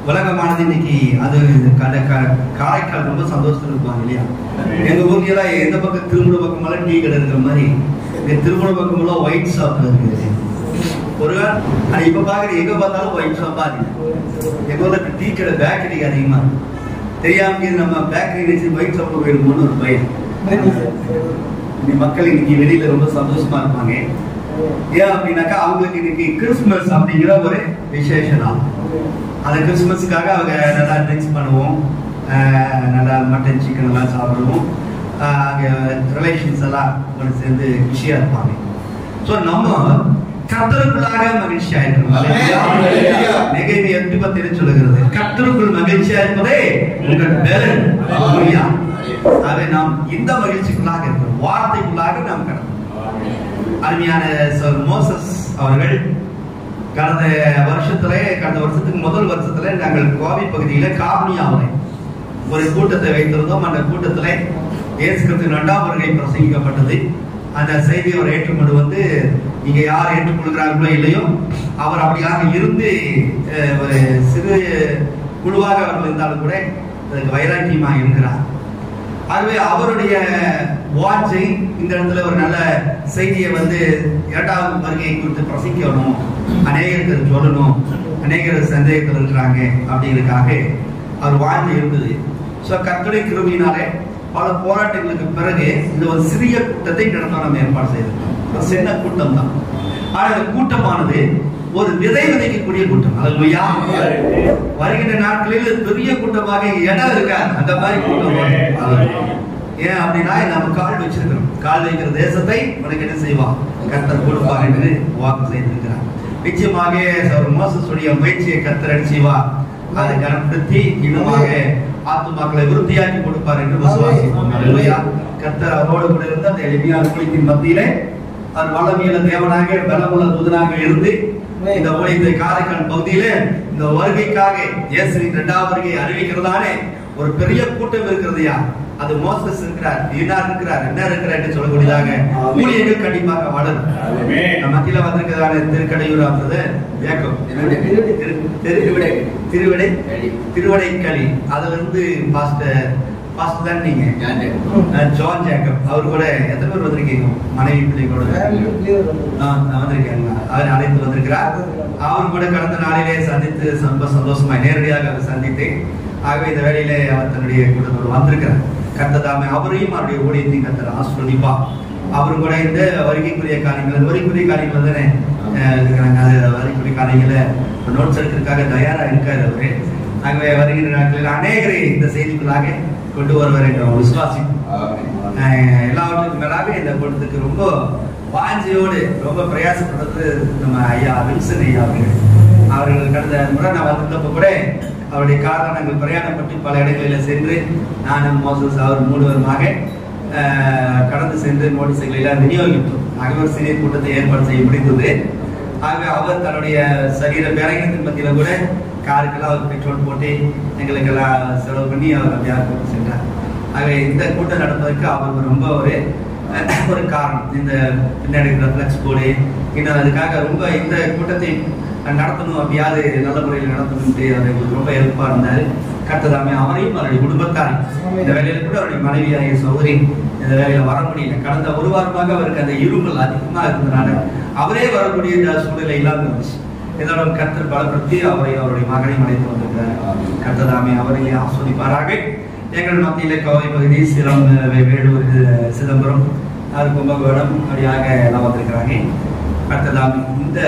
உலகமானது இன்னைக்கு அது இந்த கட- க- காரைக்கால் ரொம்ப சந்தோஷத்துல இருப்பாங்க இல்லையா எங்க ஊர்ல எல்லாம் எந்த பக்கம் திருமண பக்கமெல்லாம் டீ கடை இருக்கிற மாதிரி இந்த திருமண பக்கமெல்லாம் ஒயிட் ஷாப் இருக்குது ஒரு ஆனா இப்ப பாக்குற எங்க பார்த்தாலும் ஒயிட் ஷாப்பா இருக்கு எங்க ஊர்ல இப்ப டீ கடை பேக்கரி அதிகமா இருக்கு. தெரியாம இது நம்ம பேக்கரி வச்சு ஒயிட் ஷாப் போயிடுமோன்னு ஒரு பையன் இந்த மக்கள் இன்னைக்கு வெளியில ரொம்ப சந்தோஷமா இருப்பாங்க ஏன் அப்படின்னாக்கா அவங்களுக்கு இன்னைக்கு கிறிஸ்துமஸ் அப்படிங்கிற ஒரு விசேஷ நாள் அந்த கிறிஸ்துமஸுக்காக அவங்க நல்லா ட்ரிங்க்ஸ் பண்ணுவோம் ஆஹ் நல்லா மட்டன் சிக்கன் எல்லாம் சாப்பிடுவோம் ஆஹ் அங்க ரிலேஷன்ஸ் எல்லாம் ஒன்று சேர்ந்து குஷியா இருப்பாங்க ஸோ நம்ம கர்த்தருக்குள்ளாக மகிழ்ச்சியா இருக்கணும் நெகைவி எட்டு பத்திரி சொல்லுகிறது கர்த்தருக்குள் மகிழ்ச்சியா இருப்பதே உங்கள் பெலன் ஹalleluya. ஆகவே நாம் இந்த மகிழ்ச்சிக்குள்ளாக இருக்கிறோம் வார்த்தைக்குள்ளாக நாம் கடந்தோம் அருமையான சர் மோசஸ் அவர்கள் கடந்த வருஷத்துல கடந்த வருஷத்துக்கு முதல் வருஷத்துல நாங்கள் கோவை பகுதியில காபனியாவில் ஒரு கூட்டத்தை வைத்திருந்தோம் அந்த கூட்டத்துல இயேசு கிறிஸ்து இரண்டாம் வருகை பிரசங்கிக்கப்பட்டது அந்த செய்தியை அவர் ஏற்றுக்கொண்டு வந்து நீங்க யார் ஏற்றுக்கொள்கிறார்களோ இல்லையோ அவர் அப்படியாக இருந்து அஹ், ஒரு சிறு குழுவாக அவர்கள் இருந்தாலும் கூட அதுக்கு வைராக்கியமா இருக்கிறார் ஆகவே அவருடைய வாட்சை இந்த இடத்துல ஒரு நல்ல செய்தியை வந்து இரண்டாவது வருகையை குறித்து பிரசங்கிக்கணும் அநேகருக்கு சொல்லணும் அநேகர் சந்தேகத்தில் இருக்கிறாங்க அப்படிங்கிறதுக்காக அவர் வாட்சி இருந்தது ஸோ கர்த்தருடைய கிருபியினாலே பல போராட்டங்களுக்கு பிறகு இந்த ஒரு சிறிய கூட்டத்தை நடத்த நம்ம ஏற்பாடு செய்திருக்கோம் ஒரு சின்ன கூட்டம் தான் ஆனால் இந்த கூட்டமானது ஒரு விதை விதைக்கக்கூடிய கூட்டம் அது வருகின்ற நாட்களில் பெரிய கூட்டமாக இடம் இருக்காது அந்த மாதிரி கூட்டம் வரும். அது ஏன் அப்படின்னா நம்ம கால் வச்சிருக்கிறோம் கால் வைக்கிற தேசத்தை உனக்கு என்ன செய்வான் கர்த்தர் கொடுப்பார் என்று வாக்கு செய்திருக்கிறார் நிச்சயமாக அவர் மோசஸுடைய முயற்சியை கர்த்தர் என்ன செய்வா அதை கனப்படுத்தி இன்னுமாக ஆத்துமாக்களை விருத்தியாக்கி கொடுப்பார் என்று விசுவாசிப்போம் அல்லேலூயா. கர்த்தர் அவரோடு கூட இருந்து அந்த எளிமையான குளித்தின் மத்தியிலே அவர் வளமியல தேவனாக பலமுள்ள தூதனாக இருந்து இந்த ஊழியத்தை காரைக்கால் பகுதியில இந்த வருகைக்காக இயேசுவின் இரண்டாவது வருகை அறிவிக்கிறதானே ஒரு பெரிய கூட்டம் இருக்கிறதுயா அது மோசஸ் இருக்கிறார் ஈனார் இருக்கிறார் என்ன இருக்கிறார் என்று சொல்லக்கூடியதாக ஆமென். ஊழியர்கள் கண்டிப்பாக வளரும் நம்ம மத்தியில வந்திருக்கிறதான திருக்கடையூர் ஆகுது வேக்கம் திருவிடை திருவிடை திருவடைக்களி அதுல இருந்து பாஸ்டர் பாஸ்டர் தான் நீங்க அஹ் ஜான் ஜேக்கப் அவர் கூட எத்தனை பேர் வந்திருக்கீங்க மனைவி பிள்ளைகளோட ஆ, நான் வந்திருக்கேன் அவர் அழைத்து வந்திருக்கிறார் அவர் கூட கடந்த நாளிலே சந்தித்து ரொம்ப சந்தோஷமா நேரடியாக அவர் சந்தித்து ஆகவே இந்த வேளையிலே அவர் தன்னுடைய கூட்டத்தோடு வந்திருக்கிறார் கர்த்ததாமே அவரையும் அவருடைய ஊழியத்தையும் கர்த்தர் ஆஸ்வதிப்பா அவரும் கூட இந்த வருகைக்குரிய காரியங்கள் இந்த வருகைக்குரிய காரியங்கள் தானே அஹ், இருக்கிறாங்க அது வருகைக்குரிய காரியங்களை நோட்ஸ் எடுக்கிறதுக்காக தயாரா இருக்காரு அவரு ஆகவே வருகின்ற நாட்களில் அநேகரை இந்த செய்திக்குள்ளாக கொண்டு வருவார் என்று நாம் விசுவாசிப்போம் அஹ் எல்லாவற்றுக்கும் மேலாக இந்த கூட்டத்துக்கு ரொம்ப வாஞ்சையோடு ரொம்ப பிரயாசப்படுறது நம்ம ஐயா வில்சன் ஐயா அவர்கள் அவர்கள் கடந்த முறை நான் வந்திருந்தப்ப கூட அவருடைய காரணம் நாங்கள் பிரயாணப்பட்டு பல இடங்களில் சென்று நானும் மோசஸ் அவர் மூணுவருமாக அஹ், கடந்து சென்று நோட்டீஸுகளை எல்லாம் விநியோகித்தோம் ஆகவே ஒரு சிறிய கூட்டத்தை ஏற்பாடு செய்ய முடிந்தது ஆக அவர் தன்னுடைய சரீர பேரங்கத்தின் மத்தியில கூட காருக்கெல்லாம் அவர் பெட்ரோல் போட்டு எங்களுக்கெல்லாம் செலவு பண்ணி அவர் அப்படியாக கொண்டு சென்றார் ஆக இந்த கூட்டம் நடப்பதற்கு அவர் ரொம்ப ஒரு ஒரு காரணம் இந்த பின்னாடி இருக்கிற ஃபிளக்ஸ் போர்டு இன்னும் அதுக்காக ரொம்ப இந்த கூட்டத்தை நடத்தணும் அப்படியாவது நல்ல முறையில் நடத்தணும்ட்டு அவர் எங்களுக்கு ரொம்ப ஹெல்ப்பாக இருந்தார் கர்த்ததாமே அவரையும் அவருடைய குடும்பத்தார் இந்த வேலையில கூட அவருடைய மனைவியாகிய சௌதரி இந்த வேலையில வர முடியல கடந்த ஒரு வாரமாக அவருக்கு அந்த இருமல் அதிகமா இருந்ததுனால அவரே வரக்கூடிய இந்த சூழ்நிலை இல்லாம இருந்துச்சு இதோட கர்த்தர் பலப்படுத்தி அவரை அவருடைய மகனையும் அழைத்து வந்திருக்கிறார் கர்த்ததாமே அவரையே ஆஸ்வதிப்பாராக எங்கள் மத்தியில கோவை பகுதி சிலம் வே- வேலூர் அஹ், சிதம்பரம் அது கும்பகோணம் அப்படியாக எல்லாம் வந்திருக்கிறாங்க கர்த்ததாமே இந்த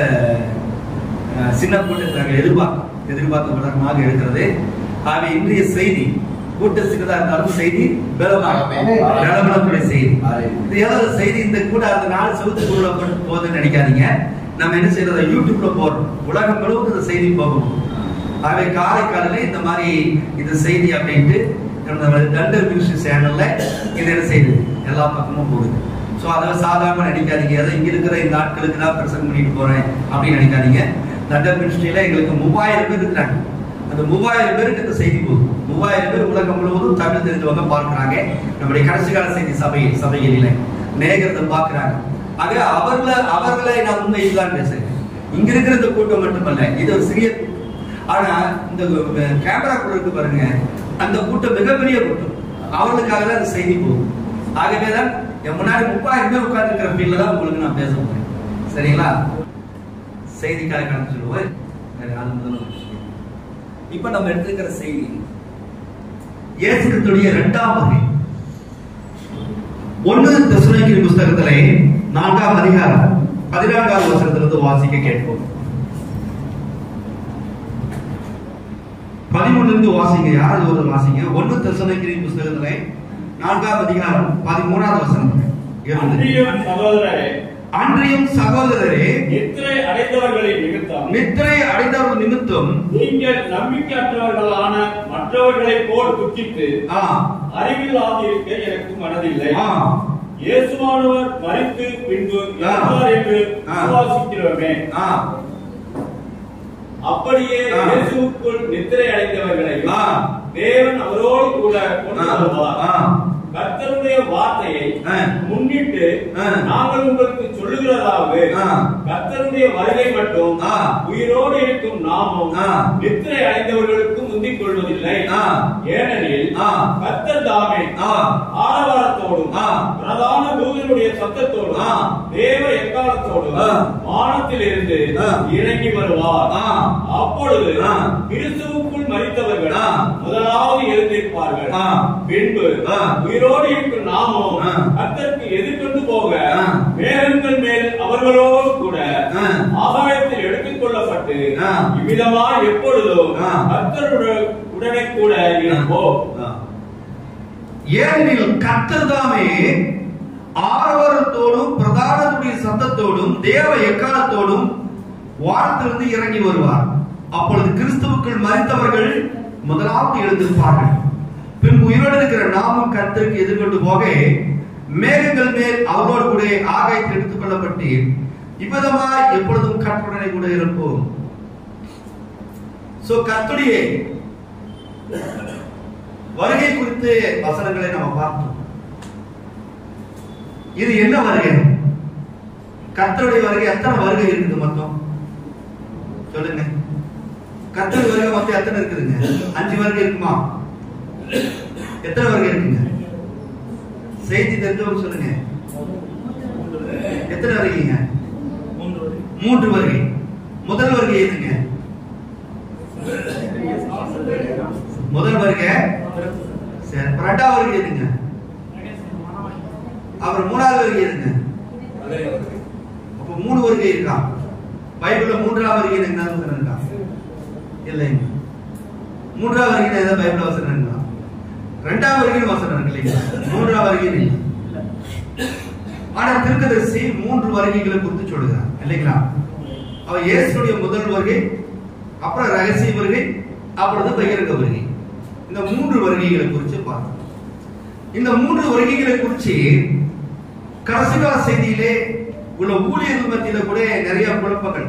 அஹ், சின்ன கூட்டத்தை நாங்கள் எதிர்பார்த்தோம் எதிர்பார்த்த விளக்கமாக இருக்கிறது ஆகவே இன்றைய செய்தி கூட்ட சின்னதா இருந்தாலும் செய்தி பலமாக பலப்படக்கூடிய செய்தி இது ஏதாவது செய்தி இந்த கூட அந்த நாள் செவத்துக்குள்ள போகுதுன்னு நினைக்காதீங்க நம்ம என்ன செய்யறோம் யூடியூப்ல போடுறோம் உலகம் முழுவதும் இந்த செய்தி போகும் ஆகவே காலை காலையில இந்த மாதிரி இந்த செய்தி அப்படின்ட்டு நம்ம தண்டர் மியூசிக் சேனல்ல இது என்ன செய்யுது எல்லா பக்கமும் போகுது ஸோ அதை சாதாரண நினைக்காதீங்க ஏதோ இங்க இருக்கிற இந்த ஆட்களுக்கு தான் பிரசங்கம் பண்ணிட்டு போறேன் அப்படின்னு நினைக்காதீங்க தண்டர் மினிஸ்ட்ரியில எங்களுக்கு மூவாயிரம் பேர் இருக்கிறாங்க அந்த மூவாயிரம் பேருக்கு இந்த செய்தி போகுது மூவாயிரம் பேர் உலகம் முழுவதும் தமிழ் தெரிஞ்சவங்க பார்க்கிறாங்க நம்முடைய கடைசி கால செய்தி சபை சபைகளில நேகரத்தை பார்க்கிறாங்க ஆக அவர்களை அவர்களை நான் உண்மையில் தான் பேசுறேன் இங்க இருக்கிற இந்த கூட்டம் மட்டுமல்ல இது ஒரு சிறிய கூட்டம். ஆனா இந்த கேமராக்குள்ள இருக்கு பாருங்க அந்த கூட்டம் மிகப்பெரிய கூட்டம் அவர்களுக்காக தான் அந்த செய்தி போகும் ஆகவே தான் என் முன்னாடி முப்பதாயிரம் பேர் உட்கார்ந்துருக்கிற ஃபீல்ட்ல தான் உங்களுக்கு நான் பேச போறேன் சரிங்களா செய்திக்காக கணக்கு சொல்லுவேன் வேற யாரும் முதல்ல இப்ப நம்ம எடுத்திருக்கிற செய்தி இயேசு கிறிஸ்துடைய இரண்டாம் வகை ஒன்று தெசலோனிக்கேயர் புஸ்தகத்திலே நான்காம் அதிகாரம் பதினான்காவது வசனத்திலிருந்து வாசிக்க கேட்போம் பதிமூணுலேருந்து வாசிங்க யாராவது ஒரு வாசிங்க ஒன்று தெசலோனிக்கேயர் புஸ்தகத்திலே நான்காம் அதிகாரம் பதிமூணாவது வசனம் இருந்து. அன்றியும் சகோதரரே அன்றியும் சகோதரரே நித்திரை அடைந்தவர்களின் நிமித்தம் நித்திரை அடைந்தவர்கள் நிமித்தம் நீங்கள் நம்பிக்கையற்றவர்களான மற்றவர்களைப் போல் துக்கித்து ஆ அறிவில்லாதிருக்க எனக்கு மனதில்லை ஆ இயேசுவானவர் மரித்து பின்பு ஆ. இறந்தார் என்று ஆ. விசுவாசிக்கிறோமே ஆ அப்படியே ஆ. இயேசுவுக்குள் நித்திரை அடைந்தவர்களையும் ஆ. தேவன் அவரோடு கூட கொண்டு வருவார் ஆ கர்த்தருடைய வார்த்தையை ஆ. முன்னிட்டு ஆ. நாங்கள் உங்களுக்கு சொல்லுகிறதாவது ஆ. கர்த்தருடைய வருகை மட்டும் ஆ. உயிரோடு இருக்கும் நாமும் ஆ. நித்திரை அடைந்தவர்களுக்கு முந்திக் கொள்வதில்லை ஆ. ஏனெனில் ஆ. கர்த்தர் தாமே ஆ ஆரவாரத்தோடும் ஆ. பிரதான தூதனுடைய சத்தத்தோடும் ஆ. தேவ எக்காலத்தோடும் ஆ. வானத்தில் இருந்து ஆ. இறங்கி வருவார் ஆ. அப்பொழுது ஆ. கிறிஸ்துவுக்குள் மரித்தவர்கள் ஆ. முதலாவது எழுந்திருப்பார்கள் ஆ. பின்பு ஆ. உயிரோடு இருக்கும் நாமும் ஆ. கர்த்தருக்கு எதிர்கொண்டு போக ஆ. மேகங்கள் மேல் அவர்களோடு கூட ஆ. ஆகாயத்தில் எடுத்துக் கொள்ளப்பட்டு ஆ. இவ்விதமாய் எப்பொழுதும் ஆ. கர்த்தருடன் உடனே கூட இருப்போம் ஆ. ஏனெனில் கர்த்தர் தாமே ஆரவாரத்தோடும் பிரதானத்துடைய சத்தத்தோடும் தேவ எக்காலத்தோடும் வானத்திலிருந்து இறங்கி வருவார் அப்பொழுது கிறிஸ்துவுக்குள் மறித்தவர்கள் முதலாவது எழுந்திருப்பார்கள் பின் உயிரோடு இருக்கிற நாமும் கர்த்தருக்கு எதிர்கொண்டு போக மேகங்கள் மேல் அவரோடு கூட ஆகாயத்தில் எடுத்துக் கொள்ளப்பட்டு இவ்விதமாய் எப்பொழுதும் கர்த்தருடனே கூட இருப்போம் சோ கர்த்தருடைய வருகை குறித்து வசனங்களை நம்ம பார்த்தோம் இது என்ன வருகை கர்த்தருடைய வருகை எத்தனை வருகை இருக்குது மொத்தம் சொல்லுங்க கர்த்தருடைய வருகை மொத்தம் எத்தனை இருக்குதுங்க அஞ்சு வருகை இருக்குமா எத்தனை வருகை இருக்குங்க செய்தி தெரிஞ்சவங்க சொல்லுங்க எத்தனை வருகைங்க மூன்று வருகை முதல் வருகை எதுங்க முதல் வருகை சரி அப்புறம் ரெண்டாவது வருகை எதுங்க அப்புறம் மூணாவது வருகை எதுங்க அப்ப மூணு வருகை இருக்கா பைபிள்ல மூன்றாவது வருகை என்ன வசனம் இருக்கா இல்லைங்க மூன்றாவது வருகை ஏதாவது பைபிள் வசனம் இருக்கா ரெண்டாவது வருகைன்னு வசனம் இருக்கு இல்லைங்களா மூன்றாவது வருகை இல்லை ஆனா திருக்கதரிசி மூன்று வருகைகளை குறித்து சொல்லுகிறார் இல்லைங்களா அவ இயேசுடைய முதல் வருகை அப்புறம் ரகசிய வருகை அப்புறம் பகிரங்க வருகை இந்த மூன்று வருகைகளை குறித்து பார்த்தோம் இந்த மூன்று வருகைகளை குறித்து கடைசி கால செய்தியிலே உள்ள ஊழியர்கள் மத்தியில கூட நிறைய குழப்பங்கள்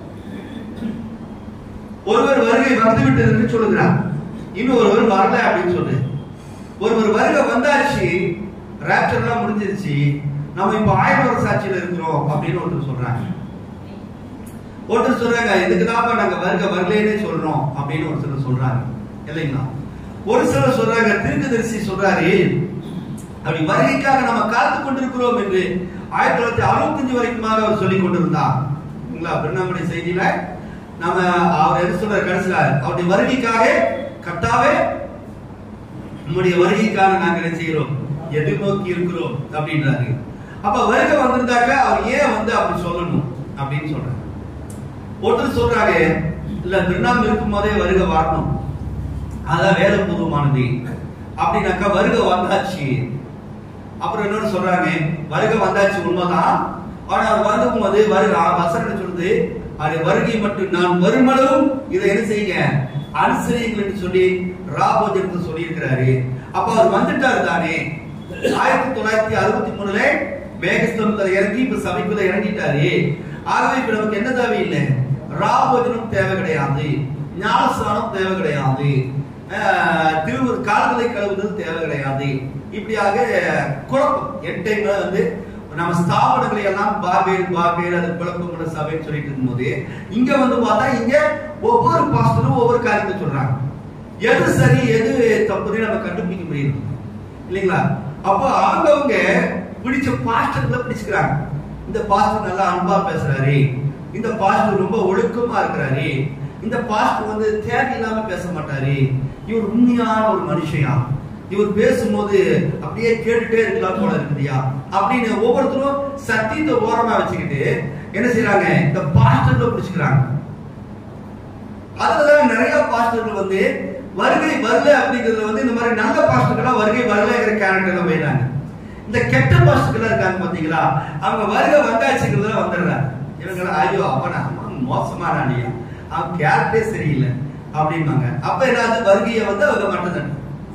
ஒருவர் வருகை வந்துவிட்டது என்று சொல்லுகிறார் இன்னொருவர் வரல அப்படின்னு சொல்லு ஒருவர் வருகை வந்தாச்சு ராப்சர்லாம் முடிஞ்சிருச்சு நம்ம இப்ப ஆயிரம் சாட்சியில இருக்கிறோம் அப்படின்னு ஒருத்தர் சொல்றாங்க ஒருத்தர் சொல்றாங்க இதுக்கு தான் நாங்க வருக வரலேன்னே சொல்றோம் அப்படின்னு ஒரு சிலர் சொல்றாங்க இல்லைங்களா ஒரு சிலர் சொல்றாங்க தீர்க்கதரிசி சொல்றாரு அப்படி வருகைக்காக நம்ம காத்து கொண்டிருக்கிறோம் என்று ஆயிரத்தி தொள்ளாயிரத்தி அறுபத்தஞ்சு வரைக்குமாக அவர் சொல்லிக் கொண்டிருந்தார் இல்லைங்களா பிரணாமுடைய செய்தியில நம்ம அவர் என்ன சொல்றாரு கடைசியில அவருடைய வருகைக்காக கட்டாவே நம்முடைய வருகைக்காக நாங்கள் என்ன செய்கிறோம் எதிர்நோக்கி இருக்கிறோம் அப்படின்றாரு அப்ப வருகை வந்திருந்தாக்க அவர் ஏன் வந்து அப்படி சொல்லணும் அப்படின்னு சொல்றாரு ஒருத்தர் சொல்றாங்க இல்ல திருநாம் இருக்கும் போதே வருகை வரணும் அதான் வேத பூர்வமானது அப்படின்னாக்கா வருகை வந்தாச்சு அப்புறம் இன்னொரு சொல்றாங்க வருகை வந்தாச்சு உண்மைதான் ஆனா அவர் வந்துக்கும் போது வருகை வசனம் சொல்லுது அது வருகை மட்டும் நான் வருமளவும் இதை என்ன செய்யுங்க அனுசரியுங்கள் என்று சொல்லி ராபோஜனத்தை சொல்லி இருக்கிறாரு அப்ப அவர் வந்துட்டாரு தானே ஆயிரத்தி தொள்ளாயிரத்தி அறுபத்தி மூணுல மேகஸ்தம்பத்துல இறங்கி இப்ப சபைக்குள்ள இறங்கிட்டாரு ஆகவே இப்ப நமக்கு என்ன தேவை இல்லை ராபோஜனம் தேவை கிடையாது ஞானஸ்தானம் தேவை கிடையாது ஆஹ் திருவுரு கால்களை கழுவுதல் தேவை கிடையாது இப்படியாக குழப்பம் என் டைம்ல வந்து நம்ம ஸ்தாபனங்களை எல்லாம் பாபேல் பாபேல் அது குழப்பமுள்ள சபைன்னு சொல்லிட்டு இருக்கும்போது இங்க வந்து பார்த்தா இங்க ஒவ்வொரு பாஸ்டரும் ஒவ்வொரு காரியத்தை சொல்றாங்க எது சரி எது தப்புன்னு நம்ம கண்டுபிடிக்க முடியும் இல்லைங்களா அப்போ அவங்கவங்க பிடிச்ச பாஸ்டர்களை பிடிச்சுக்கிறாங்க இந்த பாஸ்டர் நல்லா அன்பா பேசுறாரு இந்த பாஸ்டர் ரொம்ப ஒழுக்கமா இருக்கிறாரு இந்த பாஸ்டர் வந்து தேவையில்லாம பேச மாட்டாரு இவர் உண்மையான ஒரு மனுஷயா இவர் பேசும்போது அப்படியே கேட்டுட்டே இருக்கலாம் போல இருக்குதுயா அப்படின்னு ஒவ்வொருத்தரும் சத்தியத்தை ஓரமா வச்சுக்கிட்டு என்ன செய்யறாங்க இந்த பாஸ்டர்ல பிடிச்சுக்கிறாங்க அதுலதான் நிறைய பாஸ்டர்கள் வந்து வருகை வரல அப்படிங்கறதுல வந்து இந்த மாதிரி நல்ல பாஸ்டர்கள்லாம் வருகை வரலங்கிற கேரக்டர்ல போயிடுறாங்க இந்த கெட்ட பாஸ்டர்கள் இருக்காங்க பாத்தீங்களா அவங்க வருகை வந்தாச்சுங்கிறதுல வந்துடுறாங்க இவங்க ஐயோ அவன் அவன் மோசமான அணியா அவன் கேரக்டரே சரியில்லை அப்படிம்பாங்க அப்ப என்னது வருகையை வந்து அவங்க மட்டும்தான்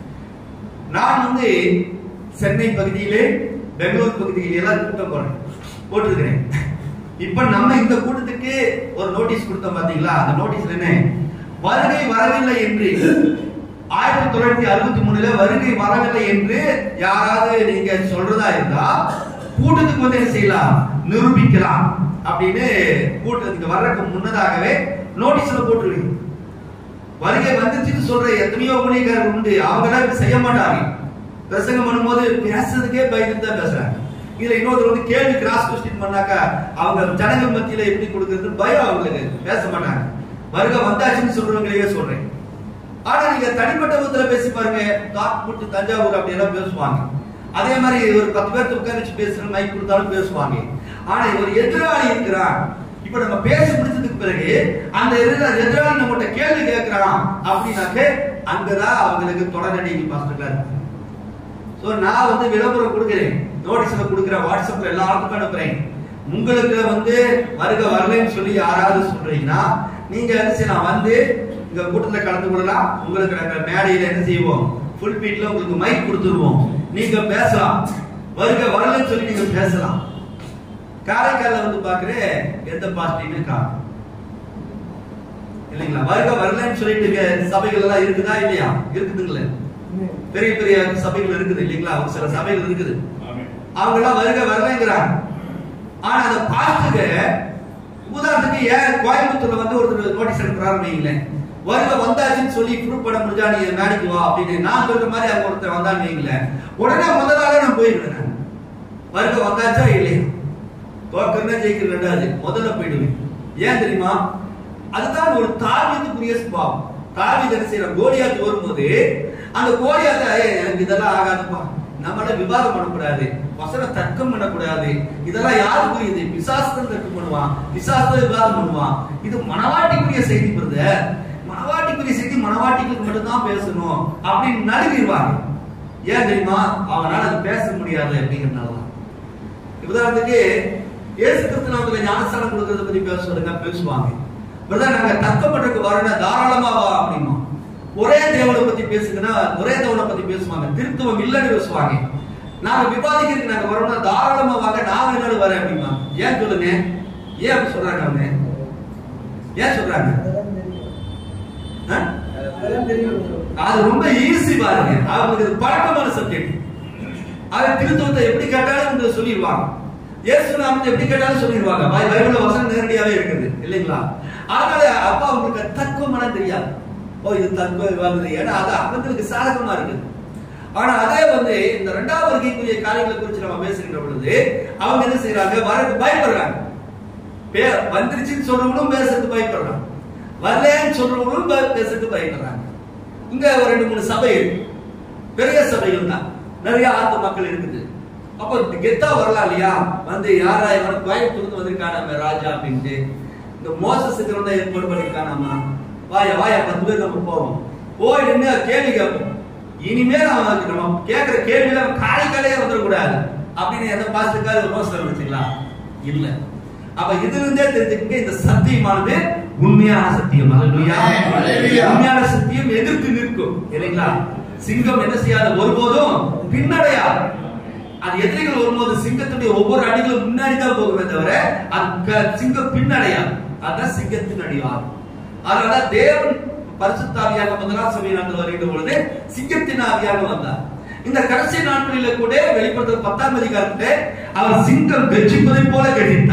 நான் வந்து சென்னை பகுதியிலே பெங்களூர் பகுதியிலே எல்லாம் கூட்டம் போறேன் போட்டிருக்கிறேன் இப்ப நம்ம இந்த கூட்டத்துக்கு ஒரு நோட்டீஸ் கொடுத்தோம் பாத்தீங்களா அந்த நோட்டீஸ்ல என்ன வருகை வரவில்லை என்று ஆயிரத்தி தொள்ளாயிரத்தி அறுபத்தி மூணுல வருகை வரவில்லை என்று யாராவது நீங்க சொல்றதா இருந்தா கூட்டத்துக்கு வந்து என்ன செய்யலாம் நிரூபிக்கலாம் அப்படின்னு கூட்டத்துக்கு வர்றதுக்கு முன்னதாகவே நோட்டீஸ்ல போட்டுருவீங்க வருகை வந்துச்சுன்னு சொல்ற எத்தனையோ ஊழியக்காரர் உண்டு அவங்க எல்லாம் இப்படி செய்ய மாட்டாங்க பிரசங்கம் பண்ணும்போது பேசுறதுக்கே பயந்து தான் பேசுறாங்க இதுல இன்னொருத்தர் வந்து கேள்வி கிராஸ் கொஸ்டின் பண்ணாக்கா அவங்க ஜனங்கள் மத்தியில எப்படி கொடுக்கறது பயம் அவங்களுக்கு பேச மாட்டாங்க வருகை வந்தாச்சுன்னு சொல்றவங்களையே சொல்றேன் ஆனா நீங்க தனிப்பட்ட விதத்துல பேசி பாருங்க தாக்குமுட்டு தஞ்சாவூர் அப்படி எல்லாம் பேசுவாங்க அதே மாதிரி ஒரு பத்து பேர்த்து உட்கார வச்சு பேசுற மைக் கொடுத்தாலும் பேசுவாங்க ஆனா ஒரு எதிராளி இருக்கிறான் இப்ப நம்ம பேசி முடிச்சதுக்கு பிறகு அந்த எதிரா- எதிராளி நம்மகிட்ட கேள்வி கேட்கிறான் அப்படின்னாக்க அங்கதான் அவங்களுக்கு தொடரடி பாஸ்டர்ல இருக்கு சோ நான் வந்து விளம்பரம் கொடுக்கிறேன் நோட்டீஸ்ல கொடுக்கிறேன் வாட்ஸ்அப்ல எல்லாருக்கும் அனுப்புறேன் உங்களுக்கு வந்து வருக வரலைன்னு சொல்லி யாராவது சொல்றீங்கன்னா நீங்க என்ன செய்யலாம் வந்து இங்க கூட்டத்துல கலந்து கொள்ளலாம் உங்களுக்கு நாங்க மேடையில என்ன செய்வோம் ஃபுல் பீட்ல உங்களுக்கு மைக் கொடுத்துருவோம் நீங்க பேசலாம் வருக வரலன்னு சொல்லி நீங்க பேசலாம் காரைக்கால்ல வந்து பாக்குறேன் எந்த பாஸ்டின்னு காணும் இல்லைங்களா வருக வரலன்னு சொல்லிட்டு இங்க சபைகள் எல்லாம் இருக்குதா இல்லையா இருக்குதுங்களே பெரிய பெரிய சபைகள் இருக்குது இல்லைங்களா ஒரு சில சபைகள் இருக்குது ஆமென். அவங்க எல்லாம் வருக வரலைங்கிறாங்க ஆனா அந்த பாஸ்டுக்கு உதாரணத்துக்கு ஏன் கோயம்புத்தூர்ல வந்து ஒருத்தர் நோட்டீஸ் அனுப்புறாரு வைங்களேன் வருக வந்தாச்சுன்னு சொல்லி ப்ரூவ் பண்ண முடிஞ்சா நீ மேடைக்கு வா அப்படின்னு நான் சொல்ற மாதிரி அங்க ஒருத்தர் வந்தான்னு வைங்களேன் உடனே முதலாக நான் போயிடுவேன் நான். வருக வந்தாச்சா இல்லையா தோக்கறதா ஜெயிக்கிற ரெண்டாவது முதல்ல போயிடுவேன் ஏன் தெரியுமா அதுதான் ஒரு தாவீதுக்குரிய சுபாவம் தாவீது என்ன செய்யற கோலியாத்து வரும்போது அந்த கோலியாத்த "ஏய், எனக்கு இதெல்லாம் ஆகாதுப்பா நம்மள விவாதம் பண்ணக்கூடாது வசன தர்க்கம் பண்ணக்கூடாது இதெல்லாம் யாருக்குரியது பிசாசுதான் தர்க்கம் பண்ணுவான் பிசாசுதான் விவாதம் பண்ணுவான் இது மனவாட்டிக்குரிய செய்தி பிரதர் மனவாட்டிக்குரிய செய்தி மனவாட்டிகளுக்கு மட்டும்தான் பேசணும் அப்படின்னு நழுவிடுவாங்க ஏன் தெரியுமா அவனால அது பேச முடியாது அப்படிங்கறதுனாலதான் உதாரணத்துக்கு இயேசு கிறிஸ்து நாமத்துல ஞானஸ்தானம் கொடுக்கறத பத்தி பேச சொல்லுங்க பேசுவாங்க பிரதர் நாங்க தர்க்கம் பண்றதுக்கு வரணும் தாராளமா வா அப்படிமா ஒரே தேவனை பத்தி பேசுங்கன்னா ஒரே தேவனை பத்தி பேசுவாங்க திருத்துவம் இல்லைன்னு பேசுவாங்க நாங்க விவாதிக்கிறதுக்கு நாங்க வரணும் தாராளமா வாங்க நான் வேணாலும் வரேன் அப்படிமா ஏன் சொல்லுங்க ஏன் அப்படி சொல்றாங்க அவங்க ஏன் சொல்றாங்க ஆ? அது ரொம்ப ஈஸி பாருங்க அவங்களுக்கு இது பழக்கமான சப்ஜெக்ட் அதை திருத்தவத்தை எப்படி கேட்டாலும் உங்களுக்கு சொல்லிடுவாங்க இயேசு நாமத்தை எப்படி கேட்டாலும் சொல்லிடுவாங்க பை- பைபிள்ல வசனம் நேரடியாவே இருக்குது இல்லைங்களா அதனால அப்பா அவங்களுக்கு தத்துவமான தெரியாது ஓ இது தத்துவ விவாதம் ஏன்னா அது அவங்களுக்கு சாதகமா இருக்குது ஆனா அதே வந்து இந்த இரண்டாவது வருகைக்குரிய காரியங்களை குறித்து நம்ம பேசுகின்ற பொழுது அவங்க என்ன செய்யறாங்க வரக்கு பயப்படுறாங்க பே- வந்துருச்சுன்னு சொல்றவங்களும் பேசுறதுக்கு பயப்படுறாங்க வரலன்னு சொல்றவங்களும் பே- பேசுறதுக்கு பயப்படுறாங்க இங்க ஒரு ரெண்டு மூணு சபை இருக்கு பெரிய சபைகள் தான் நிறைய ஆத்து மக்கள் இருக்குது அப்போ கெத்தா வரலாம் இல்லையா வந்து யாரா இவன் கோயம்புத்தூர்ந்து வந்திருக்கானாம ராஜா அப்படின்ட்டு இந்த மோசஸுக்கு வந்து ஏற்பாடு பண்ணிருக்கானாமா வாயா வாயா பத்து பேர் நம்ம போவோம் போய் நின்று கேள்வி கேட்போம் இனிமேல் அவன் நம்ம கேட்கிற கேள்வியில அவன் காலைக்காலே வந்துடக்கூடாது அப்படின்னு எந்த பாசத்துக்காக ஒரு ரோஸ்டர் வச்சுக்கலாம் இல்ல அப்ப இதுல இருந்தே தெரிஞ்சுக்கங்க இந்த சத்தியமானது உண்மையான சத்தியம் அல்லேலூயா அல்லேலூயா. உண்மையான சத்தியம் எதிர்த்து நிற்கும் இல்லைங்களா சிங்கம் என்ன செய்யாது ஒருபோதும் பின்னடையாது அது எதிரிகள் வரும்போது சிங்கத்துடைய ஒவ்வொரு அடிகளும் முன்னாடி தான் போகுமே தவிர அது க- சிங்கம் பின்னடையாது அதுதான் சிங்கத்தின் அடிவாரம் அதனால தேவன் பரிசுத்தாவியாக முதலாம் சபை நாட்கள் வருகின்ற பொழுது சிங்கத்தின் ஆவியாக வந்தார் இந்த கடைசி நாட்களில கூட வெளிப்படுத்த பத்தாம் அதிகாரத்திலே அவர் சிங்கம் கட்சிப்பதை போல கட்டித்தார்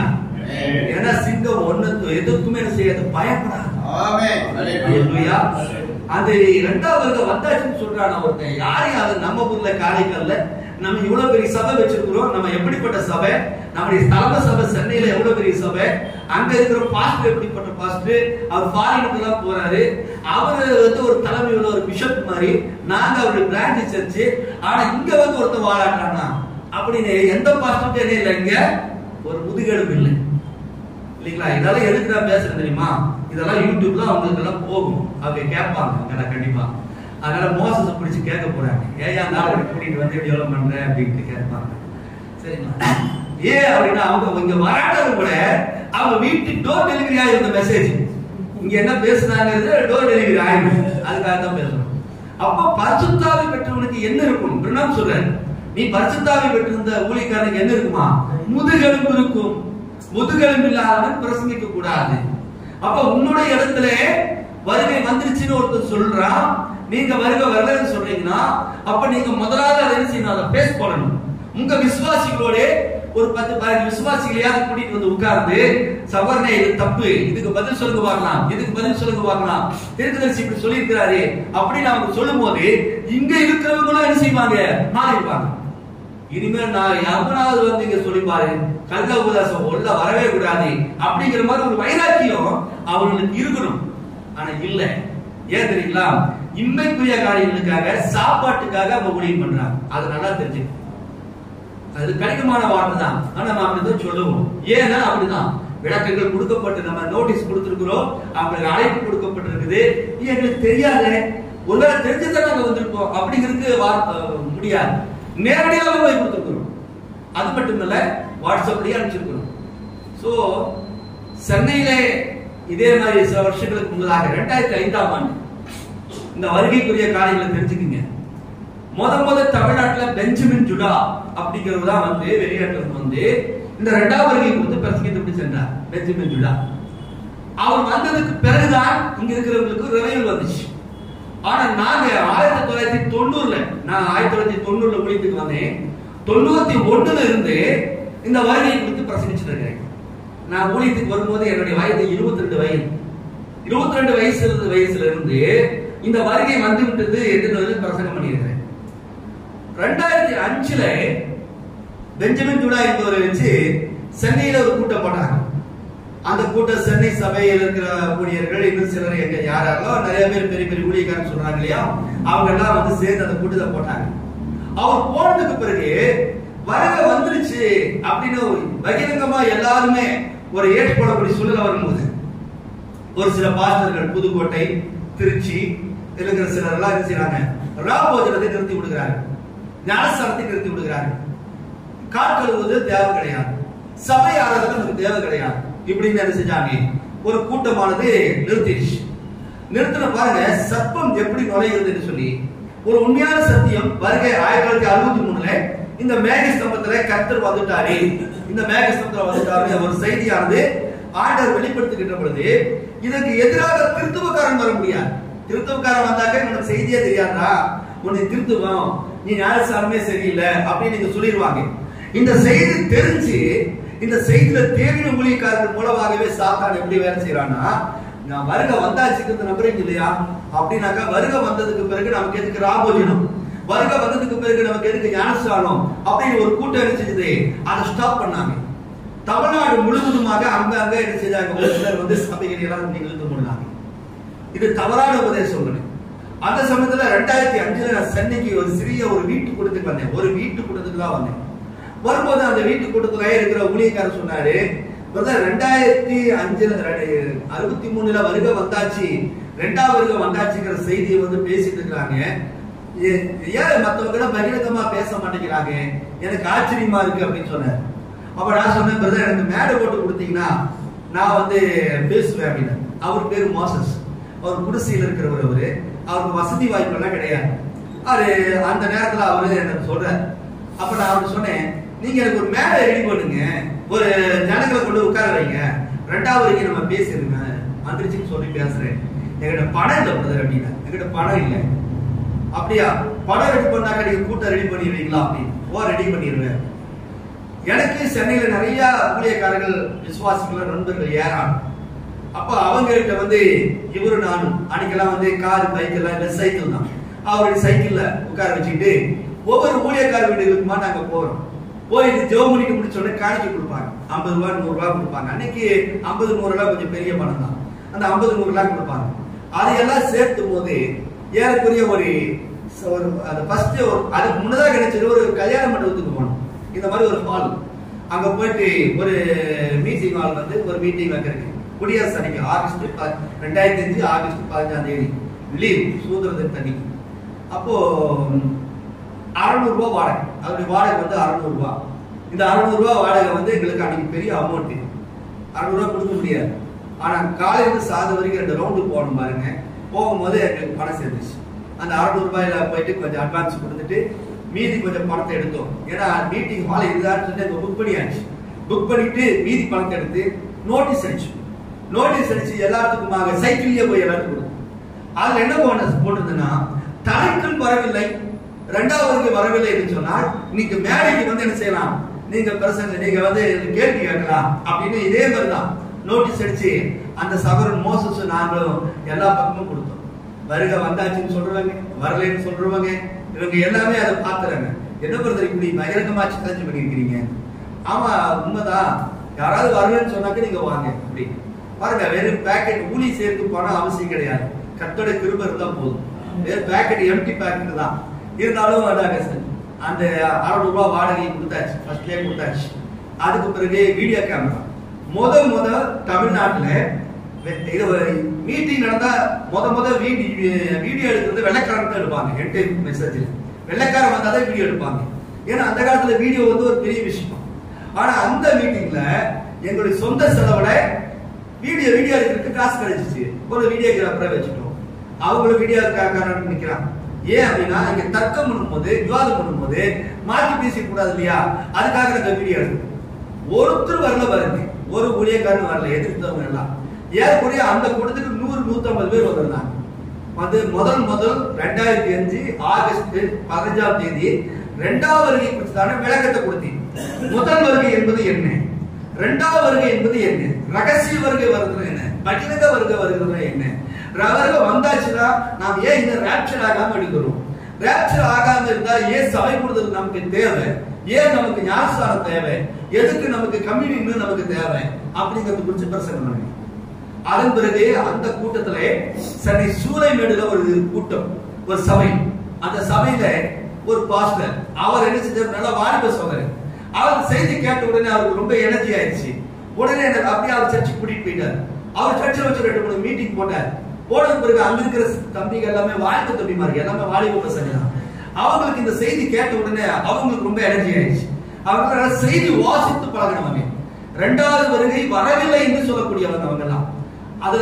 ஏன்னா சிங்கம் ஒண்ணு எதுக்குமே என்ன செய்யாது பயப்படாது ஹalleluya. அது இரண்டாவது வருடம் வந்தாச்சுன்னு சொல்றான் ஒருத்தன் யாரையும் அது நம்ம ஊர்ல காரைக்கல்ல நம்ம இவ்வளவு பெரிய சபை வச்சிருக்கிறோம் நம்ம எப்படிப்பட்ட சபை நம்முடைய தலைமை சபை சென்னையில எவ்வளவு பெரிய சபை அங்க இருக்கிற பாஸ்டர் எப்படிப்பட்ட பாஸ்டர் அவர் ஃபாரினுக்கு எல்லாம் போறாரு அவரு வந்து ஒரு தலைமை உள்ள ஒரு பிஷப் மாதிரி நாங்க அவருடைய பிரான்ச் சர்ச்சு ஆனா இங்க வந்து ஒருத்தன் வாழாட்டானா அப்படின்னு எந்த பாஸ்டர்கிட்ட இல்லை இங்க ஒரு முதுகெலும்பு இல்லை இல்லைங்களா இதெல்லாம் எதுக்கு நான் பேசுறேன் தெரியுமா இதெல்லாம் யூடியூப்ல அவங்களுக்கு எல்லாம் போகும் அவங்க கேட்பாங்க அங்கெல்லாம் கண்டிப்பா அதனால மோசத்தை பிடிச்சு கேட்க போறாங்க ஏயா நாளை கூட்டிட்டு வந்து இப்படி எவ்வளவு பண்ற அப்படின்ட்டு கேட்பாங்க சரிங்களா ஏன் அப்படின்னா அவங்க இங்க வராட்டது கூட அவங்க வீட்டு டோர் டெலிவரி ஆயிருந்த மெசேஜ் இங்க என்ன பேசுனாங்கிறது டோர் டெலிவரி ஆயிடும் அதுக்காக தான் பேசுறோம் அப்போ பரிசுத்தாவி பெற்றவனுக்கு என்ன இருக்கும் பிரணாம் சொல்றாரு நீ பரிசுத்தாவி பெற்றிருந்த ஊழியக்காரனுக்கு என்ன இருக்குமா முதுகெலும்பு இருக்கும் முதுகெலும்பு இல்லாதவன் பிரசங்கிக்க கூடாது அப்ப உன்னுடைய இடத்துல வருகை வந்துருச்சுன்னு ஒருத்தர் சொல்றான் நீங்க வருகை வரலன்னு சொல்றீங்கன்னா அப்ப நீங்க முதலாவது அதை என்ன செய்யணும் அதை பேஸ் பண்ணணும் உங்க விசுவாசிகளோட ஒரு பத்து பதினஞ்சு விசுவாசிகளையாவது கூட்டிட்டு வந்து உட்கார்ந்து சவர்ணே இது தப்பு இதுக்கு பதில் சொல்லுங்க பார்க்கலாம் இதுக்கு பதில் சொல்லுங்க பார்க்கலாம் திருக்கதர்சி இப்படி சொல்லியிருக்கிறாரு அப்படின்னு அவங்க சொல்லும் போது இங்க இருக்கிறவங்களும் என்ன செய்வாங்க மாறிடுவாங்க இனிமேல் நான் எவனாவது வந்து இங்க சொல்லி பாரு கள்ள உபதேசம் உள்ள வரவே கூடாது அப்படிங்கிற மாதிரி ஒரு வைராக்கியம் அவங்களுக்கு இருக்கணும் ஆனா இல்ல ஏன் தெரியுங்களா இன்மைக்குரிய காரியங்களுக்காக சாப்பாட்டுக்காக அவங்க ஊழியம் பண்றாங்க அது நல்லா தெரிஞ்சுக்கணும் அது கடினமான வார்த்தை தான் ஆனா நம்ம அப்படிதான் சொல்லுவோம் ஏன்னா அப்படிதான் விளக்கங்கள் கொடுக்கப்பட்டு நம்ம நோட்டீஸ் கொடுத்திருக்கிறோம் அவங்களுக்கு அழைப்பு கொடுக்கப்பட்டிருக்குது எங்களுக்கு தெரியாது ஒருவேளை தெரிஞ்சுதான் நாங்க வந்திருப்போம் அப்படிங்கிறதுக்கு வார்த்தை முடியாது நேரடியாக போய் கொடுத்துருக்கிறோம் அது மட்டும் இல்ல வாட்ஸ்அப்லயே அனுப்பிச்சிருக்கிறோம் சோ சென்னையில இதே மாதிரி சில வருஷங்களுக்கு முன்னதாக ரெண்டாயிரத்தி ஐந்தாம் ஆண்டு இந்த வருகைக்குரிய காரியங்களை தெரிஞ்சுக்கிங்க முத முத தமிழ்நாட்டுல பெஞ்சமின் ஜுடா அப்படிங்கிறது தான் வந்து வெளிநாட்டுல வந்து இந்த ரெண்டாவது வருகை வந்து பிரசங்கித்து சென்றார் பெஞ்சமின் ஜுடா அவர் வந்ததுக்கு பிறகுதான் இங்க இருக்கிறவங்களுக்கு ரெவையல் வந்துச்சு ஆனா நாங்க ஆயிரத்தி தொள்ளாயிரத்தி தொண்ணூறுல நான் ஆயிரத்தி தொள்ளாயிரத்தி தொண்ணூறுல ஊழியத்துக்கு வந்தேன் தொண்ணூத்தி ஒண்ணுல இருந்து இந்த வருகையை குறித்து பிரசங்கிச்சுட்டு இருக்கேன் நான் ஊழியத்துக்கு வரும்போது என்னுடைய வயது இருபத்தி ரெண்டு வயது இருபத்தி ரெண்டு வயசுல இருந்து வயசுல இருந்து இந்த வருகை வந்து விட்டது என்று பிரசங்கம் பண்ணியிருக்கிறேன் ரெண்டாயிரத்தி அஞ்சுல பெஞ்சமின் ஜூடா என்பவரை வச்சு சென்னையில ஒரு கூட்டம் போட்டாங்க அந்த கூட்டம் சென்னை சபையில் இருக்கிற ஊழியர்கள் இன்னும் சிலர் எங்க யாராரோ நிறைய பேர் பெரிய பெரிய ஊழியக்காரன் சொல்றாங்க இல்லையா அவங்க எல்லாம் வந்து சேர்ந்து அந்த கூட்டத்தை போட்டாங்க அவர் போனதுக்கு பிறகு வருகை வந்துருச்சு அப்படின்னு ஒரு பகிரங்கமா எல்லாருமே ஒரு ஏற்றுக்கொள்ளக்கூடிய சூழ்நிலை வரும்போது ஒரு சில பாஸ்டர்கள் புதுக்கோட்டை திருச்சி இருக்கிற சிலர் எல்லாம் என்ன செய்யறாங்க ராபோஜனத்தை நிறுத்தி விடுகிறார்கள் ஞானஸ்தானத்தை நிறுத்தி விடுகிறார்கள் கால் கழுவுவது தேவை கிடையாது சபை ஆராதனை நமக்கு தேவை கிடையாது இப்படின்னு என்ன செஞ்சாங்க ஒரு கூட்டமானது நிறுத்திடுச்சு நிறுத்தின பாருங்க சர்ப்பம் எப்படி நுழைகிறதுன்னு சொல்லி ஒரு உண்மையான சத்தியம் வருகை ஆயிரத்தி தொள்ளாயிரத்தி அறுபத்தி மூணுல இந்த மேக ஸ்தம்பத்துல கர்த்தர் வந்துட்டாரு இந்த மேக ஸ்தம்பத்துல வந்துட்டாரு ஒரு செய்தியானது ஆண்டவர் வெளிப்படுத்துகின்ற பொழுது இதற்கு எதிராக திருத்துவக்காரன் வர முடியாது திருத்துவக்காரன் வந்தாக்க உனக்கு செய்தியே தெரியாதா உன்னை திருத்துவோம் நீ ஞானசாரமே சரியில்லை அப்படின்னு நீங்க சொல்லிடுவாங்க இந்த செய்தி தெரிஞ்சு இந்த செய்தியில தேவின ஊழியக்காரர்கள் மூலமாகவே சாத்தான் எப்படி வேலை செய்யறான்னா நான் வருக வந்தாச்சுக்கிறது நம்புறீங்க இல்லையா அப்படின்னாக்கா வருக வந்ததுக்கு பிறகு நமக்கு எதுக்கு ராபோஜனம் வருக வந்ததுக்கு பிறகு நமக்கு எதுக்கு ஞானஸ்தானம் அப்படின்னு ஒரு கூட்டம் என்ன செஞ்சது அதை ஸ்டாப் பண்ணாங்க தமிழ்நாடு முழுவதுமாக அங்க அங்க என்ன செஞ்சாங்க ஒரு சிலர் வந்து சபைகள் எல்லாம் நீங்க இழுத்து போனாங்க இது தவறான உபதேசம் ஒண்ணு அந்த சமயத்துல ரெண்டாயிரத்தி அஞ்சுல நான் சென்னைக்கு ஒரு சிறிய ஒரு வீட்டு கூட்டத்துக்கு வந்தேன் ஒரு வீட்டு கூட்டத்துக்கு தான் வந்தேன் வரும்போது அந்த வீட்டு கூட்டத்துல இருக்கிற ஊழியக்காரர் சொன்னாரு பிரதர் ரெண்டாயிரத்தி அஞ்சுல ரெண்டு- அறுபத்தி மூணுல வருகை வந்தாச்சு ரெண்டாவது வருகை வந்தாச்சுங்கிற செய்தியை வந்து பேசிட்டு இருக்கிறாங்க ஏ- ஏன் மத்தவங்க எல்லாம் பகிரங்கமா பேச மாட்டேங்கிறாங்க எனக்கு ஆச்சரியமா இருக்கு அப்படின்னு சொன்னார் அப்ப நான் சொன்னேன் பிரதர் எனக்கு மேடை போட்டு கொடுத்தீங்கன்னா நான் வந்து பேசுவேன் அப்படின்னு அவர் பேரு மோசஸ் அவர் குடிசையில் இருக்கிறவர் அவரு அவருக்கு வசதி வாய்ப்பு எல்லாம் கிடையாது அவரு அந்த நேரத்துல அவரு எனக்கு சொல்றாரு அப்ப நான் அவருக்கு சொன்னேன் நீங்க எனக்கு ஒரு மேடை ரெடி பண்ணுங்க ஒரு ஜனங்களை கொண்டு உட்கார வைங்க ரெண்டாவது வரைக்கும் நம்ம பேசிருங்க வந்துருச்சுன்னு சொல்லி பேசுறேன் என்கிட்ட பணம் இல்லை பிரதர் அப்படின்னா என்கிட்ட பணம் இல்லை அப்படியா பணம் ரெடி பண்ணாக்க நீங்க கூட்டம் ரெடி பண்ணிடுவீங்களா அப்படின்னு ஓ ரெடி பண்ணிடுவேன் எனக்கு சென்னையில நிறைய ஊழியக்காரர்கள் விசுவாசிகள் நண்பர்கள் ஏறாங்க அப்ப அவங்ககிட்ட வந்து இவரு நானும் அன்னைக்கெல்லாம் வந்து கார் பைக் எல்லாம் இல்லை சைக்கிள் தான் அவருடைய சைக்கிள்ல உட்கார வச்சுக்கிட்டு ஒவ்வொரு ஊழியக்கார வீடுகளுக்குமா நாங்க போறோம் போயிட்டு ஜெபம் பண்ணிட்டு முடிச்ச உடனே காணிக்கை கொடுப்பாங்க ஐம்பது ரூபாய் நூறு ரூபாய் கொடுப்பாங்க அன்னைக்கு ஐம்பது நூறு ரூபாய் கொஞ்சம் பெரிய பணம் தான் அந்த ஐம்பது நூறு ரூபாய் கொடுப்பாங்க அதையெல்லாம் சேர்த்தும் போது ஏறக்குறைய ஒரு ஒரு அது ஃபர்ஸ்ட் ஒரு அதுக்கு முன்னதாக கிடைச்சது ஒரு கல்யாண மண்டபத்துக்கு போனோம் இந்த மாதிரி ஒரு ஹால் அங்க போயிட்டு ஒரு மீட்டிங் ஹால் வந்து ஒரு மீட்டிங் வைக்கிறதுக்கு குடியரசு அன்னைக்கு ஆகஸ்ட் ப- ரெண்டாயிரத்தி அஞ்சு ஆகஸ்ட் பதினஞ்சாம் தேதி லீவ் சுதந்திர தின அன்னைக்கு அப்போ அறநூறு ரூபாய் வாடகை அதோடைய வாடகை வந்து அறநூறு ரூபாய் இந்த அறநூறு ரூபாய் வாடகை வந்து எங்களுக்கு அன்னைக்கு பெரிய அமௌண்ட் அறுநூறு ரூபாய் கொடுக்க முடியாது ஆனா காலையில இருந்து சாது வரைக்கும் ரெண்டு ரவுண்டு போகணும் பாருங்க போகும்போது எங்களுக்கு பணம் சேர்ந்துச்சு அந்த அறுநூறு ரூபாயில போயிட்டு கொஞ்சம் அட்வான்ஸ் கொடுத்துட்டு மீதி கொஞ்சம் பணத்தை எடுத்தோம் ஏன்னா மீட்டிங் ஹால் இதுதான் சொல்லி புக் பண்ணியாச்சு புக் பண்ணிட்டு மீதி பணத்தை எடுத்து நோட்டீஸ் அடிச்சு நோட்டீஸ் அடிச்சு எல்லாத்துக்குமாக சைக்கிள்லயே போய் எல்லாத்துக்கும் கொடுத்தோம் அதுல என்ன போனஸ் போட்டிருந்ததுன்னா தலைக்குள் வரவில்லை ரெண்டாவதுக்கு வரவில்லை என்று சொன்னால் நீங்க மேடைக்கு வந்து என்ன செய்யலாம் நீங்க பிரசங்க நீங்க வந்து கேள்வி கேட்கலாம் அப்படின்னு இதே மாதிரி தான் நோட்டீஸ் அடிச்சு அந்த சகோதரன் மோசஸ் நாங்களும் எல்லா பக்கமும் கொடுத்தோம் வருக வந்தாச்சுன்னு சொல்றவங்க வரலைன்னு சொல்றவங்க இவங்க எல்லாமே அதை பாத்துறாங்க என்ன பிரதர் இப்படி பகிரங்கமாச்சு கலைச்சு பண்ணிருக்கிறீங்க ஆமா உண்மைதான் யாராவது வரலன்னு சொன்னாக்க நீங்க வாங்க அப்படி பாருங்க வெறும் பேக்கெட் ஊழி சேர்த்து போனா அவசியம் கிடையாது கத்தோட கிருப இருந்தா போதும் வெறும் பேக்கெட் எம்டி பேக்கெட் தான் இருந்தாலும் அதாங்க சார் அந்த அறுநூறு ரூபாய் வாடகை கொடுத்தாச்சு ஃபர்ஸ்ட்லேயே கொடுத்தாச்சு அதுக்கு பிறகு வீடியோ கேமரா முத முத தமிழ்நாட்டுல வெ- இது மீட்டிங் நடந்தா முத முத வீடியோ வீடியோ எடுக்கிறது வெள்ளைக்காரன் தான் எடுப்பாங்க எட்டு மெசேஜ்ல வெள்ளைக்காரன் வந்தாதான் வீடியோ எடுப்பாங்க ஏன்னா அந்த காலத்துல வீடியோ வந்து ஒரு பெரிய விஷயம் ஆனா அந்த மீட்டிங்ல எங்களுடைய சொந்த செலவுல வீடியோ வீடியோ எடுக்கிறதுக்கு காசு கிடைச்சிச்சு ஒரு வீடியோகிராஃபரை வச்சுட்டோம் அவங்களும் வீடியோ காரன் நிக்கிறாங்க ஏன் அப்படின்னா இங்க தர்க்கம் பண்ணும்போது விவாதம் பண்ணும்போது மாற்றி பேசிக்க கூடாது இல்லையா அதுக்காக நாங்க வீடியோ எடுத்தோம் ஒருத்தர் வரல பாருங்க ஒரு ஊழியக்காரன் வரல எதிர்த்தவங்க எல்லாம் ஏறக்குறைய அந்த கூட்டத்துக்கு நூறு நூத்தம்பது பேர் வந்திருந்தாங்க வந்து முதல் முதல் ரெண்டாயிரத்தி அஞ்சு ஆகஸ்ட் பதினஞ்சாம் தேதி இரண்டாவது வருகை குறித்தான விளக்கத்தை கொடுத்தேன் முதல் வருகை என்பது என்ன இரண்டாவது வருகை என்பது என்ன ரகசிய வருகை வருகிறது என்ன பகிரங்க வருகை வருகிறது என்ன வருகை வந்தாச்சுன்னா நாம் ஏன் இந்த ரேப்சர் ஆகாம எடுக்கிறோம் ரேப்சர் ஆகாம இருந்தா ஏன் சபை கொடுத்தது நமக்கு தேவை ஏன் நமக்கு ஞானஸ்தானம் தேவை எதுக்கு நமக்கு கம்யூனிட்டி நமக்கு தேவை அப்படிங்கறது குறித்து பிரசங்கம் பண்ணேன் அதன் பிறகு அந்த கூட்டத்துல சென்னை சூளைமேடுல ஒரு கூட்டம் ஒரு சபை அந்த சபையில ஒரு பாஸ்டர் அவர் என்ன செஞ்சார் நல்லா வாலிப சோதரர் அவர் செய்தி கேட்ட உடனே அவருக்கு ரொம்ப எனர்ஜி ஆயிடுச்சு உடனே எனக்கு அப்படியே அவர் சர்ச்சுக்கு கூட்டிட்டு போயிட்டார் அவர் சர்ச்சில் வச்சு ரெண்டு மூணு மீட்டிங் போட்டார் போனது பிறகு அங்க இருக்கிற தம்பிங்க எல்லாமே வாலிப தம்பிமாரு எல்லாமே வாலிப பசங்க தான் அவங்களுக்கு இந்த செய்தி கேட்ட உடனே அவங்களுக்கு ரொம்ப எனர்ஜி ஆயிடுச்சு அவங்க செய்தி வாசித்து பழகினவங்க ரெண்டாவது வருகை வரவில்லை என்று சொல்லக்கூடியவங்க அவங்க எல்லாம் அதுல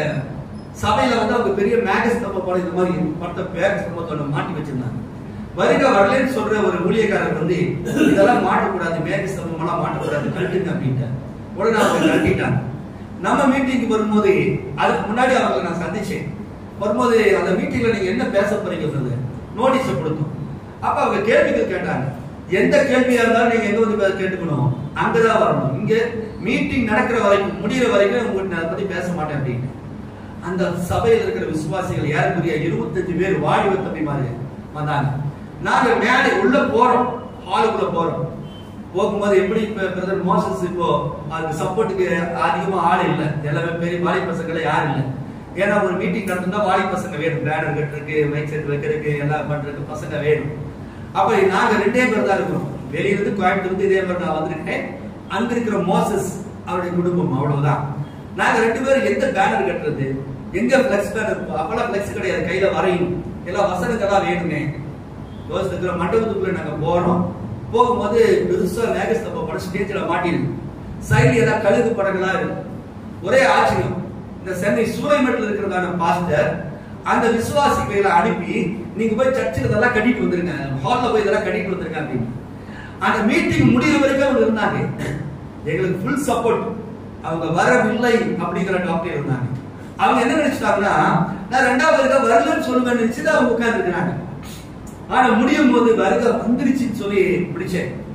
சபையில வந்து அவங்க பெரிய மேக ஸ்தம்பம் இந்த மாதிரி பட்ட பேக ஸ்தம்பத்தோட மாட்டி வச்சிருந்தாங்க வருக வரலன்னு சொல்ற ஒரு ஊழியக்காரர் வந்து இதெல்லாம் மாட்டக்கூடாது மேக ஸ்தம்பம் எல்லாம் மாட்டக்கூடாது கட்டுங்க அப்படின்ட்டு உடனே அவங்க கட்டிட்டாங்க நம்ம மீட்டிங்க்கு வரும்போது அதுக்கு முன்னாடி அவங்களை நான் சந்திச்சேன் வரும்போது அந்த மீட்டிங்ல நீங்க என்ன பேச போறீங்கிறது நோட்டீஸ் கொடுத்தோம் அப்ப அவங்க கேள்விகள் கேட்டாங்க எந்த கேள்வியா இருந்தாலும் நீங்க எங்க வந்து பே- கேட்டுக்கணும் அங்கதான் வரணும் இங்க மீட்டிங் நடக்கிற வரைக்கும் முடியிற வரைக்கும் உங்கள்கிட்ட அதை பத்தி பேச மாட்டேன் அப்படின்னு அந்த சபையில் இருக்கிற விசுவாசிகள் ஏறக்குறைய இருபத்தஞ்சு பேர் வாடி தம்பிமாரு வந்தாங்க நாங்க மேலே உள்ள போறோம் ஹாலுக்குள்ள போறோம் போகும்போது எப்படி இப்ப பிரதர் மோசஸ் இப்போ அதுக்கு சப்போர்ட்டுக்கு அதிகமா ஆள் இல்ல எல்லாமே பெரிய வாலி பசங்களே யாரும் இல்ல ஏன்னா ஒரு மீட்டிங் நடத்தினா வாலி பசங்க வேணும் பேனர் கட்டுறதுக்கு மைக் செட் வைக்கிறதுக்கு எல்லாம் பண்றதுக்கு பசங்க வேணும் அப்ப நாங்க ரெண்டே பேர் தான் இருக்கிறோம் வெளியிருந்து கோயம்புத்தூர் இதே மாதிரி நான் வந்திருக்கேன் அங்க இருக்கிற மோசஸ் அவருடைய குடும்பம் அவ்வளவுதான் நாங்க ரெண்டு பேரும் எந்த பேனர் கட்டுறது எங்க பிளக்ஸ் பேனர் அப்பெல்லாம் பிளக்ஸ் கிடையாது கையில வரையும் எல்லாம் வசனங்கள்லாம் வேணுமே யோசிக்கிற மண்டபத்துக்குள்ள நாங்க போறோம் போகும்போது பெருசா மேகஸ்தப்ப படம் ஸ்டேஜ்ல மாட்டிருக்கு சைடு ஏதாவது கழுகு படங்களா இருக்கு ஒரே ஆச்சரியம் இந்த சென்னை சூளைமேட்டில் இருக்கிறதான பாஸ்டர் அந்த விசுவாசிகளை அனுப்பி நீங்க போய் சர்ச்சில் இதெல்லாம் கட்டிட்டு வந்துருங்க ஹால்ல போய் இதெல்லாம் கட்டிட்டு வந்துருங்க அப்படின்னு அந்த மீட்டிங் முடிகிற வரைக்கும் அவங்க இருந்தாங்க எங்களுக்கு ஃபுல் சப்போர்ட் அவங்க வரவில்லை அப்படிங்கிற டாக்டர் இருந்தாங்க அவங்க என்ன நினைச்சிட்டாங்கன்னா நான் ரெண்டாவது வருக வரலன்னு சொல்லுவேன் நினைச்சுட்டு அவங்க உட்கார்ந்து இருக்கிறாங்க ஆனா முடியும் போது வருக வந்துருச்சுன்னு சொல்லி பிடிச்சேன்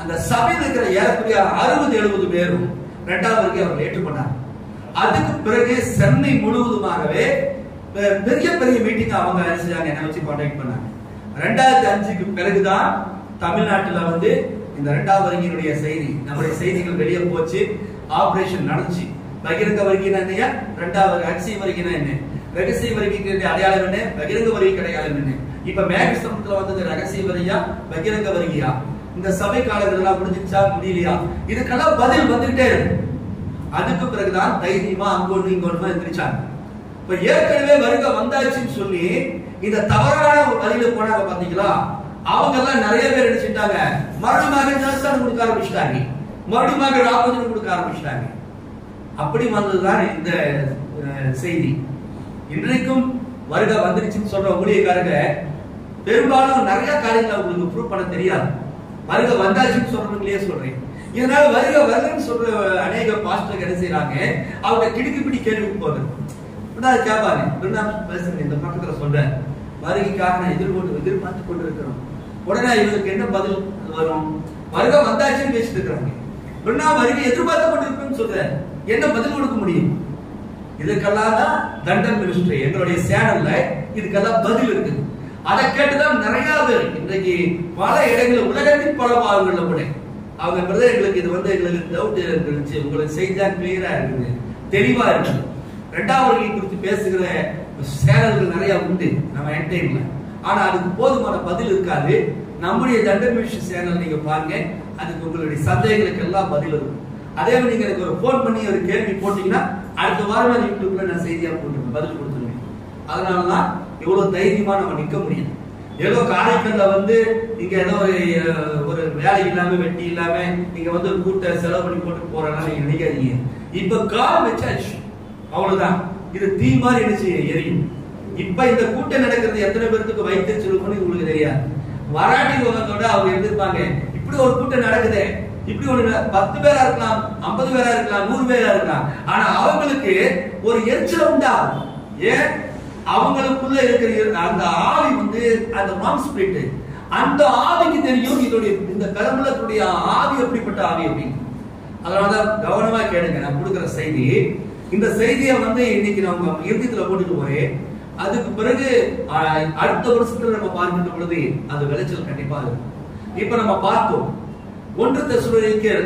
அந்த சபையில் இருக்கிற ஏறக்குறைய அறுபது எழுபது பேரும் இரண்டாவது வரைக்கும் அவர் ஏற்றுக்கொண்டார் அதுக்கு பிறகு சென்னை முழுவதுமாகவே பெ- பெரிய பெரிய மீட்டிங் அவங்க என்ன செஞ்சாங்க என்ன வச்சு கான்டாக்ட் பண்ணாங்க ரெண்டாயிரத்தி அஞ்சுக்கு பிறகுதான் தமிழ்நாட்டுல வந்து இந்த இரண்டாவது வருகையினுடைய செய்தி நம்முடைய செய்திகள் வெளியே போச்சு ஆபரேஷன் நடந்துச்சு பகிரங்க வருகைனா என்னையா ரெண்டாவது ரகசிய வருகைனா என்ன ரகசிய வருகைக்கு அடையாளம் என்ன பகிரங்க வருகைக்கு அடையாளம் என்ன இப்ப மேக சமத்துல வந்தது ரகசிய வருகையா பகிரங்க வருகையா இந்த சபை காலங்கள் எல்லாம் முடிஞ்சிச்சா முடியலையா இதுக்கெல்லாம் பதில் வந்துகிட்டே இருக்கு அதுக்கு பிறகுதான் தைரியமா அங்கொன்னு இங்கொன்னு எந்திரிச்சாங்க இப்ப ஏற்கனவே வருக வந்தாச்சுன்னு சொல்லி இந்த தவறான ஒரு வழியில போனாங்க பாத்தீங்களா அவங்க எல்லாம் நிறைய பேர் நினைச்சிட்டாங்க மறுபடியும் ஞானஸ்தானம் கொடுக்க ஆரம்பிச்சிட்டாங்க மறுபடியும் ராபோஜனம் கொடுக்க ஆரம்பிச்சிட்டாங்க அப்படி வந்ததுதான் இந்த அஹ், செய்தி இன்றைக்கும் வருக வந்துருச்சுன்னு சொல்ற ஊழியக்காரங்க பெரும்பாலும் நிறைய காரியங்களை உங்களுக்கு ப்ரூவ் பண்ண தெரியாது வருக வந்தாச்சுன்னு சொல்றவங்களே சொல்றேன் இதனால வருக வருகன்னு சொல்ற அநேக பாஸ்டர் என்ன செய்யறாங்க அவங்க கிடுக்கு பிடி கேள்விக்கு போகுது இப்படிதான் கேட்பாங்க பிரணாம் பேசுறேன் இந்த பக்கத்துல சொல்றேன் வருகைக்காக நான் எதிர்கொண்டு எதிர்பார்த்து கொண்டு இருக்கிறோம் உடனே இவருக்கு என்ன பதில் வரும் வருக வந்தாச்சுன்னு பேசிட்டு இருக்கிறாங்க பிரணா வருகை எதிர்பார்த்து கொண்டு இருப்பேன்னு சொல்றேன் என்ன பதில் கொடுக்க முடியும் இதுக்கெல்லாம் தான் தண்டன் மினிஸ்ட்ரி எங்களுடைய சேனல்ல இதுக்கெல்லாம் பதில் இருக்குது அதை கேட்டுதான் நிறைய பேர் இன்றைக்கு பல இடங்களில் உலகத்தின் பல பாகங்கள்ல கூட அவங்க பிரதர் எங்களுக்கு இது வந்து எங்களுக்கு டவுட் இருந்துச்சு உங்களுக்கு செய்தா கிளியரா இருக்குது தெளிவா இருக்குது ரெண்டாவது வருகை குறித்து பேசுகிற சேனல்கள் நிறைய உண்டு நம்ம என்டைம்ல ஆனா அதுக்கு போதுமான பதில் இருக்காது நம்முடைய தண்டன் மினிஸ்ட்ரி சேனல் நீங்க பாருங்க அதுக்கு உங்களுடைய சந்தேகங்களுக்கு எல்லாம் பதில் இருக்கும் அதே மாதிரி நீங்க எனக்கு ஒரு ஃபோன் பண்ணி ஒரு கேள்வி போட்டீங்கன்னா அடுத்த வாரம் நான் யூடியூப்ல நான் செய்தியா போட்டுருவேன் பதில் கொடுத்துருவேன் அதனாலதான் இவ்வளவு தைரியமா நம்ம நிக்க முடியும் ஏதோ காரைக்கல்ல வந்து நீங்க ஏதோ ஒரு அஹ், ஒரு வேலை இல்லாம வெட்டி இல்லாம நீங்க வந்து ஒரு கூட்ட செலவு பண்ணி போட்டு போறேன்னா நீங்க நினைக்காதீங்க இப்ப கால் வச்சாச்சு அவ்வளவுதான் இது தீ மாதிரி நினைச்சு எரியும் இப்ப இந்த கூட்டம் நடக்கிறது எத்தனை பேர்த்துக்கு வைத்திருச்சிருக்கும்னு உங்களுக்கு தெரியாது வராட்டி உலகத்தோட அவங்க இருந்திருப்பாங்க இப்படி ஒரு கூட்டம் நடக்குதே இப்படி ஒரு ந- பத்து பேரா இருக்கலாம் ஐம்பது பேரா இருக்கலாம் நூறு பேரா இருக்கலாம் ஆனா அவங்களுக்கு ஒரு எரிச்சல் உண்டாகும் ஏன் அவங்களுக்குள்ள இருக்கிற இரு- அந்த ஆவி வந்து அந்த மாம் ஸ்பிரிட் அந்த ஆவிக்கு தெரியும் இதோடைய இந்த பெரம்பலத்துடைய ஆவி எப்படிப்பட்ட ஆவி அப்படின்னு அதனாலதான் கவனமா கேளுங்க நான் கொடுக்கிற செய்தி இந்த செய்தியை வந்து இன்னைக்கு நம்ம இறுதியத்துல போட்டுட்டு போறேன் அதுக்கு பிறகு அஹ், அடுத்த வருஷத்துல நம்ம பார்க்கின்ற பொழுது அது விளைச்சல் கண்டிப்பா இருக்கும் இப்ப நம்ம பார்த்தோம் ஒன்று தெசுரேக்கர்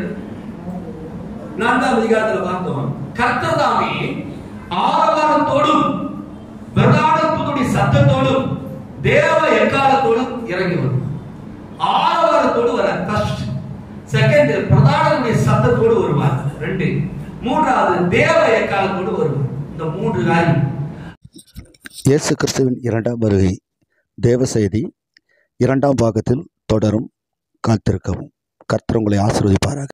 நான்காம் அதிகாரத்துல பார்த்தோம் கர்த்தர் தாமே ஆரவாரத்தோடும் பிரதானத்துடைய சத்தத்தோடும் தேவ எக்காலத்தோடும் இறங்கி வரும் ஆரவாரத்தோடு வர ஃபர்ஸ்ட் செகண்ட் பிரதானத்துடைய சத்தத்தோடு வருவார் ரெண்டு மூன்றாவது தேவ எக்காலத்தோடு வருவார் இந்த மூன்று காரியம் இயேசு கிறிஸ்துவின் இரண்டாம் வருகை தேவ செய்தி இரண்டாம் பாகத்தில் தொடரும் காத்திருக்கவும் கர்த்தர் உங்களை ஆசீர்வதிப்பாராக